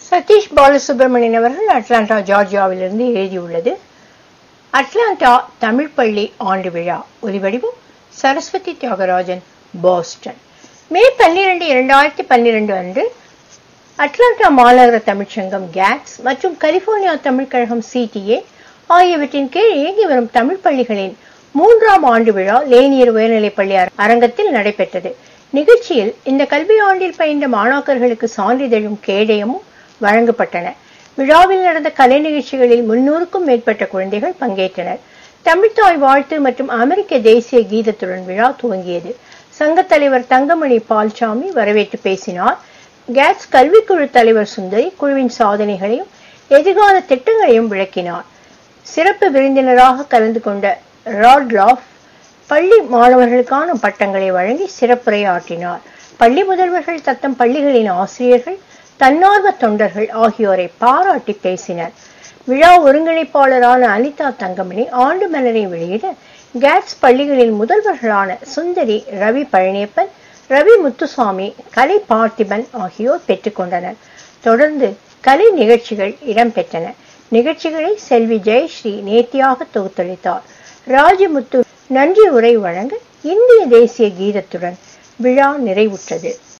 சதீஷ் பாலசுப்ரமணியன் அவர்கள் அட்லாண்டா ஜார்ஜியாவிலிருந்து எழுதியுள்ளது அட்லாண்டா தமிழ் பள்ளி ஆண்டு விழா ஒலிவடிவம் சரஸ்வதி தியாகராஜன் பாஸ்டன் மே பன்னிரண்டு இரண்டாயிரத்தி பன்னிரண்டு அன்று அட்லாண்டா மாநகர தமிழ்ச்சங்கம் கேட்ஸ் மற்றும் கலிபோர்னியா தமிழ் கழகம் சிடிஏ ஆகியவற்றின் கீழ் இயங்கி வரும் தமிழ் பள்ளிகளின் மூன்றாம் ஆண்டு விழா லேனியர் உயர்நிலைப் பள்ளி அரங்கத்தில் நடைபெற்றது நிகழ்ச்சியில் இந்த கல்வியாண்டில் பயின்ற மாணாக்கர்களுக்கு சான்றிதழும் கேடயமும் வழங்கப்பட்டன விழாவில் நடந்த கலை நிகழ்ச்சிகளில் முன்னூறுக்கும் மேற்பட்ட குழந்தைகள் பங்கேற்றனர் தமிழ்த்தாய் வாழ்த்து மற்றும் அமெரிக்க தேசிய கீதத்துடன் விழா துவங்கியது சங்கத் தலைவர் தங்கமணி பால்சாமி வரவேற்று பேசினார் கேட்ஸ் கல்விக்குழு தலைவர் சுந்தரி குழுவின் சாதனைகளையும் எதிர்கால திட்டங்களையும் விளக்கினார் சிறப்பு விருந்தினராக கலந்து கொண்ட ராட்லாஃப் பள்ளி மாணவர்களுக்கான பட்டங்களை வழங்கி சிறப்புரையாற்றினார் பள்ளி முதல்வர்கள் தத்தம் பள்ளிகளின் ஆசிரியர்கள் தன்னார்வ தொண்டர்கள் ஆகியோரை பாராட்டி பேசினர் விழா ஒருங்கிணைப்பாளரான அனிதா தங்கமணி ஆண்டு மலரை வெளியிட கேட்ஸ் பள்ளிகளின் முதல்வர்களான சுந்தரி ரவி பழனியப்பன் ரவி முத்துசாமி கலை பார்த்திபன் ஆகியோர் பெற்றுக்கொண்டனர் தொடர்ந்து கலை நிகழ்ச்சிகள் இடம்பெற்றன நிகழ்ச்சிகளை செல்வி ஜெயஸ்ரீ நேர்த்தியாக தொகுத்தளித்தார் ராஜமுத்து நன்றி உரை வழங்க இந்திய தேசிய கீதத்துடன் விழா நிறைவுற்றது